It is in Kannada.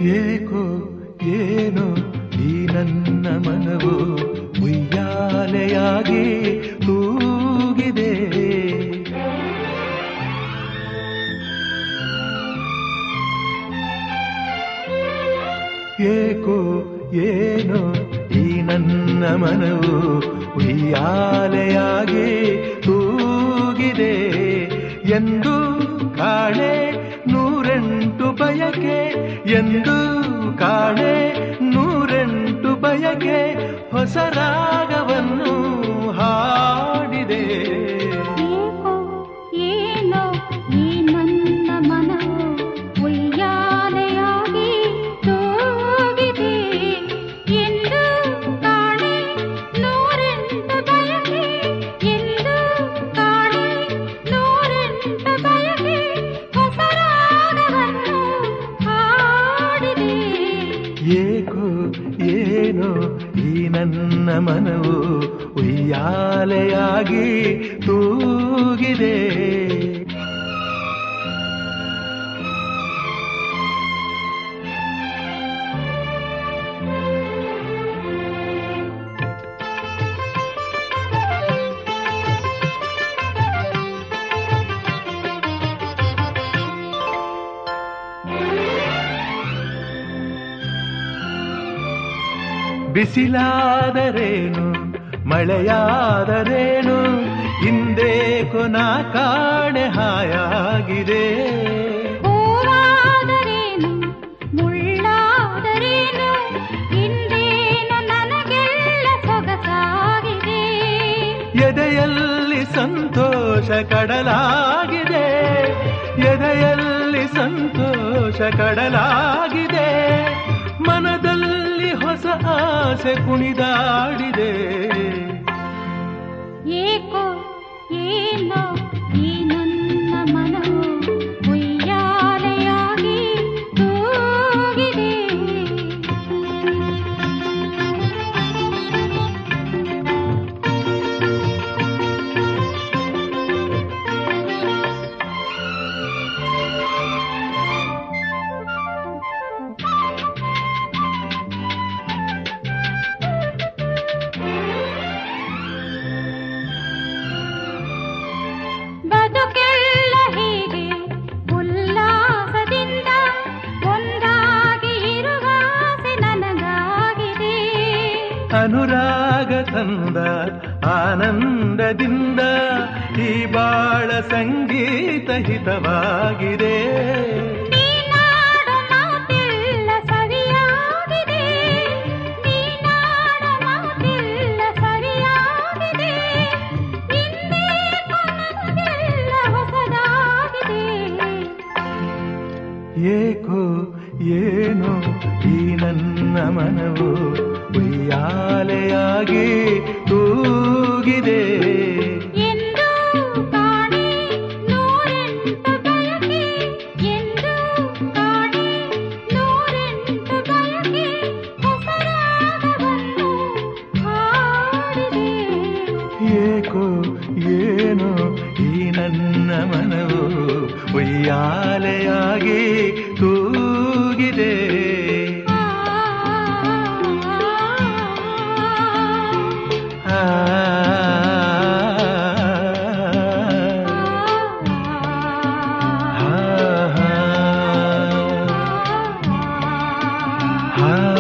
ಏಕೋ ಏನೋ ಈ ನನ್ನ ಮನವು ಉಯ್ಯಾಲೆಯಾಗಿ ತೂಗಿದೆ ಏಕೋ ಏನೋ ಈ ನನ್ನ ಮನವು ಉಯ್ಯಾಲೆಯಾಗಿ ತೂಗಿದೆ ಎಂದು ಕಾಣೆ ನೂರೆಂಟು ಬಯಕೆ ಎಂದು ಕಾಣೆ ನೂರೆಂಟು ಬಯಕೆ ಹೊಸ ರಾಗವನ್ನು ಹಾಡಿದೆ ಏಕೋ ಏನೋ ಈ ನನ್ನ ಮನವು ಉಯ್ಯಾಲೆಯಾಗಿ ತೂಗಿದೆ ಎಂದು ಕಾಣೆ ನೂರೆಂಟು ಬಯಕೆ ಎಂದು ಕಾಣೆ ನೂರೆಂಟು ಬಯಕೆ ಹೊಸ ರಾಗವನ್ನು ಹಾಡಿದೆ ಏಕೋ ಏನೋ ಈ ನನ್ನ ಮನವು ಉಯ್ಯಾಲೆಯಾಗಿ ತೂಗಿದೆ ಬಿಸಿಲಾದರೇನು ಮಳೆಯಾದರೇನು ಹಿಂದೆ ಕೊನ ಕಾಣೆ ಹಾಯಾಗಿದೆ ಹೂವಾದರೇನು ಮುಳ್ಳಾದರೇನು ಹಿಂದೇನು ನನಗೆಲ್ಲ ಸೊಗಸಾಗಿದೆ ಎದೆಯಲ್ಲಿ ಸಂತೋಷ ಕಡಲಾಗಿದೆ ಎದೆಯಲ್ಲಿ ಸಂತೋಷ ಕಡಲಾಗಿದೆ ಮನದಲ್ಲಿ ಹೊಸ ಆಸೆ ಕುಣಿದಾಡಿದೆ ಏಕೋ ಏನೋ ಈ ನನ್ನ ಮನವು ಉಯ್ಯಾಲೆಯಾಗಿ ತೂಗಿದೆ ಬದುಕೆಲ್ಲ ಹೀಗೆ ಉಲ್ಲಾಸದಿಂದ ಒಂದಾಗಿ ಇರುವ ಆಸೆ ನನಗಾಗಿದೆ ಅನುರಾಗ ತಂದ ಆನಂದದಿಂದ ಈ ಬಾಳ ಸಂಗೀತ ಹಿತವಾಗಿದೆ ನೀನಾಡೋ ಮಾತೆಲ್ಲ ಸವಿಯಾಗಿದೆ ನೀನಾಡೋ ಮಾತೆಲ್ಲ ಸವಿಯಾಗಿದೆ ಇನ್ನೇಕೋ ನನಗೆಲ್ಲ ಹೊಸದಾಗಿದೆ ಏಕೋ ಏನೋ ಈ ನನ್ನ ಮನವು ಉಯ್ಯಾಲೆಯಾಗಿ ತೂಗಿದೆ ಎಂದು ಕಾಣೆ ನೂರೆಂಟು ಬಯಕೆ ಎಂದು ಕಾಣೆ ನೂರೆಂಟು ಬಯಕೆ ಹೊಸ ರಾಗವನ್ನು ಹಾಡಿದೆ ಏಕೋ ಏನೋ ಈ ನನ್ನ ಮನವು ಉಯ್ಯಾಲೆಯಾಗಿ ತೂಗಿದೆ ಆ ಹಾ ಹಾ